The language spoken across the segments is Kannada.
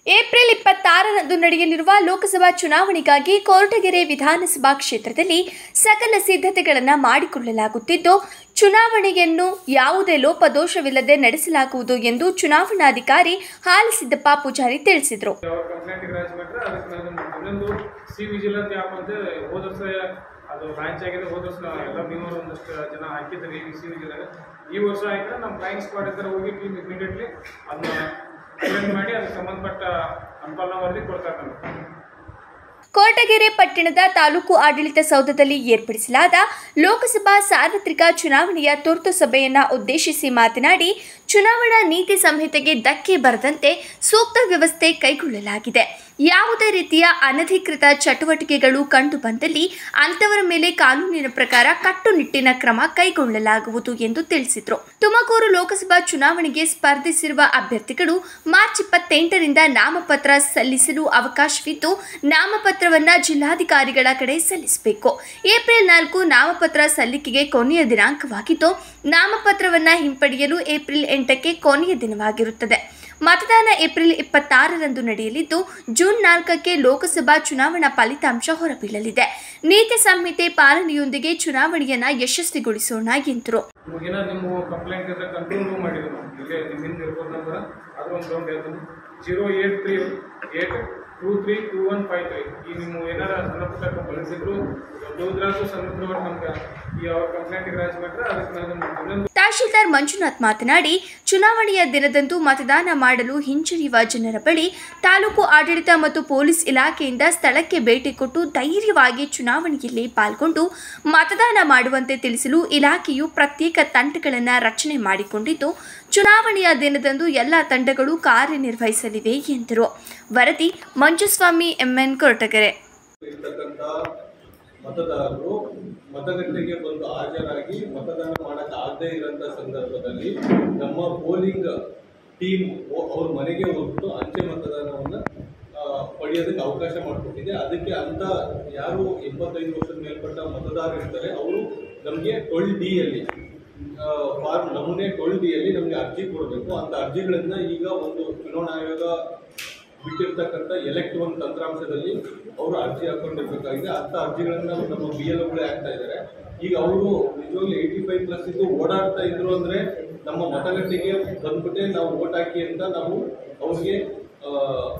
ಏಪ್ರಿಲ್ ಇಪ್ಪತ್ತಾರರಂದು ನಡೆಯಲಿರುವ ಲೋಕಸಭಾ ಚುನಾವಣೆಗಾಗಿ ಕೊರಟಗೆರೆ ವಿಧಾನಸಭಾ ಕ್ಷೇತ್ರದಲ್ಲಿ ಸಕಲ ಸಿದ್ಧತೆಗಳನ್ನು ಮಾಡಿಕೊಳ್ಳಲಾಗುತ್ತಿದ್ದು ಚುನಾವಣೆಯನ್ನು ಯಾವುದೇ ಲೋಪದೋಷವಿಲ್ಲದೆ ನಡೆಸಲಾಗುವುದು ಎಂದು ಚುನಾವಣಾಧಿಕಾರಿ ಹಾಲಸಿದ್ದಪ್ಪ ಪೂಜಾರಿ ತಿಳಿಸಿದರು ಅವ್ರ ಕಂಪ್ಲೇಂಟ್ ರಾಜ್ ಮಾಡ್ರೆ ಅದಕ್ಕೆ ನಾನು ಇನ್ನೊಂದು ಸಿ ವಿಜಿಲೆನ್ಸ್ ಆ್ಯಪ್ ಅಂತ ಹೋದ ವರ್ಷ ಅದು ಲಾಂಚ್ ಆಗಿದೆ ಹೋದ ವರ್ಷ ಎಲ್ಲ ನೀವು ಒಂದಷ್ಟು ಜನ ಹಾಕಿದ್ದಾರೆ ಈ ಸಿ ವಿಜಿಲೆನ್ಸ್ ಈ ವರ್ಷ ಆಯ್ತು ನಮ್ಮ ಫ್ಲೈಯಿಂಗ್ ಸ್ಕ್ವಾಡ್ ಹತ್ರ ಹೋಗಿ ಟೀಮ್ ಇಮಿಡಿಯೇಟ್ಲಿ ಅದನ್ನ ಅಟೆಂಡ್ ಮಾಡಿ ಅದಕ್ಕೆ ಸಂಬಂಧಪಟ್ಟ ಅನುಪಾಲನಾ ವರದಿ ಕೊಡ್ತಾರೆ ನಮಗೆ ಕೊರಟಗೆರೆ ಪಟ್ಟಣದ ತಾಲೂಕು ಆಡಳಿತ ಸೌಧದಲ್ಲಿ ಏರ್ಪಡಿಸಲಾದ ಲೋಕಸಭಾ ಸಾರ್ವತ್ರಿಕ ಚುನಾವಣೆಯ ತುರ್ತು ಸಭೆಯನ್ನ ಉದ್ದೇಶಿಸಿ ಮಾತನಾಡಿ ಚುನಾವಣಾ ನೀತಿ ಸಂಹಿತೆಗೆ ಧಕ್ಕೆ ಬರದಂತೆ ಸೂಕ್ತ ವ್ಯವಸ್ಥೆ ಕೈಗೊಳ್ಳಲಾಗಿದೆ ಯಾವುದೇ ರೀತಿಯ ಅನಧಿಕೃತ ಚಟುವಟಿಕೆಗಳು ಕಂಡು ಬಂದಲ್ಲಿ ಅಂತವರ ಮೇಲೆ ಕಾನೂನಿನ ಪ್ರಕಾರ ಕಟ್ಟುನಿಟ್ಟಿನ ಕ್ರಮ ಕೈಗೊಳ್ಳಲಾಗುವುದು ಎಂದು ತಿಳಿಸಿದರು ತುಮಕೂರು ಲೋಕಸಭಾ ಚುನಾವಣೆಗೆ ಸ್ಪರ್ಧಿಸಿರುವ ಅಭ್ಯರ್ಥಿಗಳು ಮಾರ್ಚ್ ಇಪ್ಪತ್ತೆಂಟರಿಂದ ನಾಮಪತ್ರ ಸಲ್ಲಿಸಲು ಅವಕಾಶವಿದ್ದು ನಾಮಪತ್ರವನ್ನ ಜಿಲ್ಲಾಧಿಕಾರಿಗಳ ಕಡೆ ಸಲ್ಲಿಸಬೇಕು ಏಪ್ರಿಲ್ ನಾಲ್ಕು ನಾಮಪತ್ರ ಸಲ್ಲಿಕೆಗೆ ಕೊನೆಯ ದಿನಾಂಕವಾಗಿದ್ದು ನಾಮಪತ್ರವನ್ನ ಹಿಂಪಡೆಯಲು ಏಪ್ರಿಲ್ ಎಂಟಕ್ಕೆ ಕೊನೆಯ ದಿನವಾಗಿರುತ್ತದೆ ಮತದಾನ ಏಪ್ರಿಲ್ ಇಪ್ಪತ್ತಾರರಂದು ನಡೆಯಲಿದ್ದು ಜೂನ್ ನಾಲ್ಕಕ್ಕೆ ಲೋಕಸಭಾ ಚುನಾವಣಾ ಫಲಿತಾಂಶ ಹೊರಬೀಳಲಿದೆ ನೀತಿ ಸಂಹಿತೆ ಪಾಲನೆಯೊಂದಿಗೆ ಚುನಾವಣೆಯನ್ನ ಯಶಸ್ವಿಗೊಳಿಸೋಣ ಎಂದರು ನಿಮಗೇನ ನಿಮ್ಮ ಕಂಪ್ಲೇಂಟ್ ಇದ್ರೆ ಕಂಟ್ರೋಲ್ ರೂಮ್ ಮಾಡಿದ್ರು ನಾವು ಇಲ್ಲೇ ನಿಮ್ಮಿಂದ ಇರ್ಬೋದು ನಂಬರ್ ಅದು ಒಂದು ರೌಂಡ್ ಹೇಳ್ತೀನಿ zero eight three eight two three two one five three ಈ ನಿಮ್ಮ ಏನಾರ ಸಣ್ಣ ಪುಟ್ಟ ಕಂಪ್ಲೇಂಟ್ಸ್ ಇದ್ರು ದೊಡ್ಡದ್ರಾಗೂ ಸಣ್ಣ ಪುಟ್ಟ ನಮ್ಗೆ ಈ ಅವ್ರ ಕಂಪ್ಲೇಂಟ್ ರಾಜ್ ಮಾಡ್ರೆ ಅದಕ್ಕೆ ನಾನು ಇನ್ನೊಂದು ತಹಶೀಲ್ದಾರ್ ಮಂಜುನಾಥ್ ಮಾತನಾಡಿ ಚುನಾವಣೆಯ ದಿನದಂದು ಮತದಾನ ಮಾಡಲು ಹಿಂಜರಿಯುವ ಜನರ ಬಳಿ ತಾಲೂಕು ಆಡಳಿತ ಮತ್ತು ಪೊಲೀಸ್ ಇಲಾಖೆಯಿಂದ ಸ್ಥಳಕ್ಕೆ ಭೇಟಿ ಕೊಟ್ಟು ಧೈರ್ಯವಾಗಿ ಚುನಾವಣೆಯಲ್ಲಿ ಪಾಲ್ಗೊಂಡು ಮತದಾನ ಮಾಡುವಂತೆ ತಿಳಿಸಲು ಇಲಾಖೆಯು ಪ್ರತ್ಯೇಕ ತಂಡಗಳನ್ನು ರಚನೆ ಮಾಡಿಕೊಂಡಿದ್ದು ಚುನಾವಣೆಯ ದಿನದಂದು ಎಲ್ಲ ತಂಡಗಳು ಕಾರ್ಯನಿರ್ವಹಿಸಲಿವೆ ಎಂದರು ವರದಿ ಮಂಜುಸ್ವಾಮಿ ಎಂಎನ್ ಕೊರಟಗೆರೆ ಇರ್ತಕ್ಕಂಥ ಮತದಾರರು ಮತಗಟ್ಟೆಗೆ ಬಂದು ಹಾಜರಾಗಿ ಮತದಾನ ಮಾಡಕ್ ಆಗದೇ ಇರೋಂಥ ಸಂದರ್ಭದಲ್ಲಿ ನಮ್ಮ ಪೋಲಿಂಗ್ ಟೀಮ್ ಅವ್ರ ಮನೆಗೆ ಹೋಗ್ಬಿಟ್ಟು ಅಂಚೆ ಮತದಾನವನ್ನ ಆ, ಪಡೆಯೋದಕ್ಕೆ ಅವಕಾಶ ಮಾಡಿಕೊಟ್ಟಿದೆ ಅದಕ್ಕೆ ಅಂತ ಯಾರು ಎಪ್ಪತ್ತೈದು ವರ್ಷದ ಮೇಲ್ಪಟ್ಟ ಮತದಾರರು ಇರ್ತಾರೆ ಅವರು ನಮಗೆ ಟ್ವೆಲ್ ಡಿ ಅಲ್ಲಿ ಫಾರ್ಮ್ ನಮೂನೆ ಟ್ವೆಲ್ ಡಿ ಅಲ್ಲಿ ನಮಗೆ ಅರ್ಜಿ ಕೊಡಬೇಕು ಅಂತ ಅರ್ಜಿಗಳನ್ನ ಈಗ ಒಂದು ಚುನಾವಣಾ ಆಯೋಗ ಬಿಟ್ಟಿರ್ತಕ್ಕಂಥ ಎಲೆಕ್ಟ್ ಒನ್ ತಂತ್ರಾಂಶದಲ್ಲಿ ಅವರು ಅರ್ಜಿ ಹಾಕೊಂಡಿರ್ಬೇಕಾಗಿದೆ ಅಂತ ಅರ್ಜಿಗಳನ್ನ ನಮ್ಮ ಬಿ ಎಲ್ ಒಗಳೇ ಹಾಕ್ತಾ ಇದ್ದಾರೆ ಈಗ ಅವರು ನಿಜವಾಗ್ಲೂ ಏಯ್ಟಿ ಫೈವ್ ಪ್ಲಸ್ ಇದ್ದು ಓಡಾಡ್ತಾ ಇದ್ರು ಅಂದ್ರೆ ನಮ್ಮ ಮತಗಟ್ಟೆಗೆ ಬಂದ್ಬಿಟ್ಟೆ ನಾವು ಓಟ್ ಹಾಕಿ ಅಂತ ನಾವು ಅವ್ರಿಗೆ ಆ,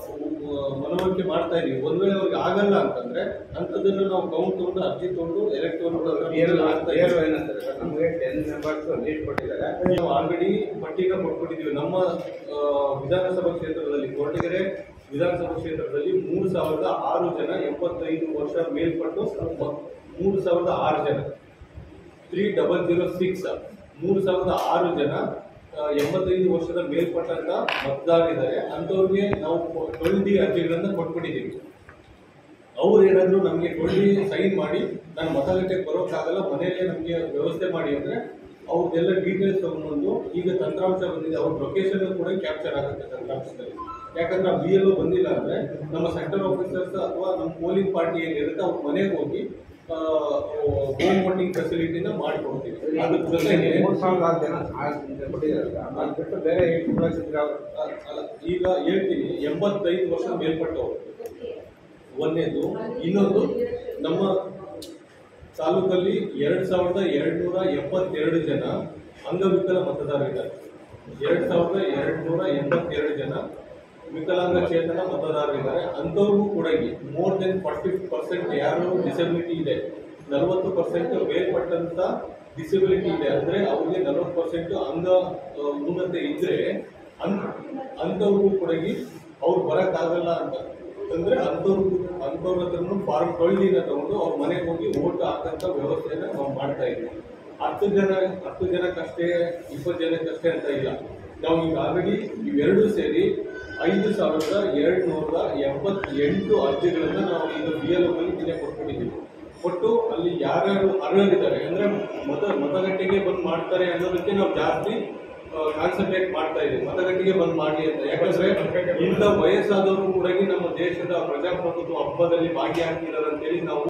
ಮನವರಿಕೆ ಮಾಡ್ತಾ ಇದೀವಿ ಒಂದ್ ವೇಳೆ ಅವ್ರಿಗೆ ಆಗಲ್ಲ ಅಂತಂದ್ರೆ ಅಂಥದ್ದನ್ನು ನಾವು ಕೌಂಟ್ ತಗೊಂಡು ಅರ್ಜಿ ತಗೊಂಡು ಎಲೆಕ್ಟ್ ಒನ್ ಹಾಕ್ತಾ ಇದ್ದೀವಿ ಏನಂತಾರೆ ಸರ್ ನಮಗೆ ಟೆನ್ ಮೆಂಬರ್ಸ್ ಲೀಸ್ಟ್ ಕೊಟ್ಟಿದ್ದಾರೆ ನಾವು ಆಲ್ರೆಡಿ ಪಟ್ಟಿಗೆ ಕೊಟ್ಬಿಟ್ಟಿದ್ದೀವಿ ನಮ್ಮ ಆ, ವಿಧಾನಸಭಾ ಕ್ಷೇತ್ರದಲ್ಲಿ ಕೊರಟಗೆರೆ ವಿಧಾನಸಭಾ ಕ್ಷೇತ್ರದಲ್ಲಿ ಮೂರು ಸಾವಿರದ ಆರು ಜನ ಎಪ್ಪತ್ತೈದು ವರ್ಷ ಮೇಲ್ಪಟ್ಟು ಮ- ಮೂರು ಸಾವಿರದ ಆರು ಜನ ತ್ರೀ ಡಬಲ್ ಜೀರೋ ಸಿಕ್ಸ್ ಮೂರು ಸಾವಿರದ ಆರು ಜನ ಆ, ಎಂಬತ್ತೈದು ವರ್ಷದ ಮೇಲ್ಪಟ್ಟಂತ ಮತದಾರರಿದ್ದಾರೆ ಅಂಥವ್ರಿಗೆ ನಾವು ಟ್ವೆಲ್ ಡಿ ಅರ್ಜಿಗಳನ್ನ ಕೊಟ್ಬಿಟ್ಟಿದ್ದೀವಿ ಅವ್ರು ಏನಾದ್ರು ನಮಗೆ ಕೊಳ್ಳಿ ಸೈನ್ ಮಾಡಿ ನಾನು ಮತಗಟ್ಟೆಗೆ ಬರೋಕ್ಕಾಗಲ್ಲ ಮನೆಯಲ್ಲೇ ನಮಗೆ ವ್ಯವಸ್ಥೆ ಮಾಡಿ ಅಂದ್ರೆ ಅವ್ರದ್ದೆಲ್ಲ ಡೀಟೇಲ್ಸ್ ತಗೊಂಡ್ಬಂದು ಈಗ ತಂತ್ರಾಂಶ ಬಂದಿದೆ ಅವ್ರ ಲೊಕೇಶನ್ ಕೂಡ ಕ್ಯಾಪ್ಚರ್ ಆಗುತ್ತೆ ತಂತ್ರಾಂಶದಲ್ಲಿ ಯಾಕಂದ್ರೆ ಬಿ ಎಲ್ ಬಂದಿಲ್ಲ ಅಂದ್ರೆ ನಮ್ಮ ಸೆಕ್ಟರ್ ಆಫೀಸರ್ಸ್ ಅಥವಾ ನಮ್ಮ ಪೋಲಿಂಗ್ ಪಾರ್ಟಿ ಏನಿರುತ್ತೆ ಅವ್ರ ಮನೆಗೆ ಹೋಗಿ ಹೋಮ್ ವೋಟಿಂಗ್ ಫೆಸಿಲಿಟಿನ ಮಾಡಿಕೊಡ್ತೀವಿ ಅದ್ರ ಜೊತೆಗೆ ಮೂರು ಸಾವಿರದ ಆರು ಜನ ಆರು ಜನ ಕೊಟ್ಟಿದ್ದಾರೆ ಅದು ಬಿಟ್ಟು ಬೇರೆ ಏಯ್ಟಿ ಪ್ಲಸ್ ಇದ್ರೆ ಅವ್ರು ಅ- ಅಲ್ಲ ಈಗ ಹೇಳ್ತೀನಿ ಎಂಬತ್ತೈದು ವರ್ಷ ಮೇಲ್ಪಟ್ಟವರು ಒಂದನೇದು ಇನ್ನೊಂದು ನಮ್ಮ ತಾಲೂಕಲ್ಲಿ ಎರಡು ಸಾವಿರದ ಎರಡು ನೂರ ಎಪ್ಪತ್ತೆರಡು ಜನ ಅಂಗವಿಕಲ ಮತದಾರರಿದ್ದಾರೆ ಎರಡು ಸಾವಿರದ ಎರಡು ನೂರ ಎಂಬತ್ತೆರಡು ಜನ ವಿಕಲಾಂಗಚೇತನ ಮತದಾರರಿದ್ದಾರೆ ಅಂಥವ್ರಿಗೂ ಕೂಡ ಮೋರ್ ದೆನ್ ಫಾರ್ಟಿ ಪರ್ಸೆಂಟ್ ಯಾರು ಡಿಸಬಿಲಿಟಿ ಇದೆ ನಲವತ್ತು ಪರ್ಸೆಂಟ್ ಮೇಲ್ಪಟ್ಟಂತ ಡಿಸಬಿಲಿಟಿ ಇದೆ ಅಂದ್ರೆ ಅವ್ರಿಗೆ ನಲವತ್ತು ಪರ್ಸೆಂಟ್ ಅಂಗ ಆ, ನ್ಯೂನತೆ ಇದ್ರೆ ಅನ್ ಅಂಥವ್ರಿಗೂ ಕೂಡ ಅವ್ರು ಬರೋಕ್ಕಾಗಲ್ಲ ಅಂತ ಅಂದ್ರೆ ಅಂಥವ್ರು ಅಂಥವ್ರ ಹತ್ರನು ಫಾರ್ಮ್ ಟ್ವೆಲ್ಡಿನ ತಗೊಂಡು ಅವ್ರ ಮನೆಗೆ ಹೋಗಿ ಓಟ್ ಹಾಕಂತ ವ್ಯವಸ್ಥೆನ ನಾವು ಮಾಡ್ತಾ ಇದ್ದೀವಿ ಹತ್ತು ಜನ ಹತ್ತು ಜನಕ್ಕಷ್ಟೇ ಇಪ್ಪತ್ತು ಜನಕ್ಕಷ್ಟೇ ಅಂತ ಇಲ್ಲ ನಾವು ಈಗ ಆಲ್ರೆಡಿ ಇವೆರಡೂ ಸೇರಿ ಐದು ಸಾವಿರದ ಎರಡು ನೂರ ಎಂಬತ್ತೆಂಟು ಅರ್ಜಿಗಳನ್ನ ನಾವು ಈಗ ಬಿ ಎಲ್ ನಿನ್ನೆ ಕೊಟ್ಬಿಟ್ಟಿದ್ದೀವಿ ಕೊಟ್ಟು ಅಲ್ಲಿ ಯಾರ್ಯಾರು ಅರ್ಹರಿದ್ದಾರೆ ಅಂದ್ರೆ ಮತ ಮತಗಟ್ಟೆಗೆ ಬಂದು ಮಾಡ್ತಾರೆ ಅನ್ನೋದಕ್ಕೆ ನಾವು ಜಾಸ್ತಿ ಕಾನ್ಸಂಟ್ರೇಟ್ ಮಾಡ್ತಾ ಇದ್ದೀವಿ ಮತಗಟ್ಟೆಗೆ ಬಂದು ಮಾಡಿ ಅಂತ ಯಾಕಂದ್ರೆ ಇಂಥ ವಯಸ್ಸಾದವರು ಕೂಡ ನಮ್ಮ ದೇಶದ ಪ್ರಜಾಪ್ರಭುತ್ವ ಹಬ್ಬದಲ್ಲಿ ಭಾಗಿಯಾಗ್ತಿದ್ದಾರೆ ಅಂತೇಳಿ ನಾವು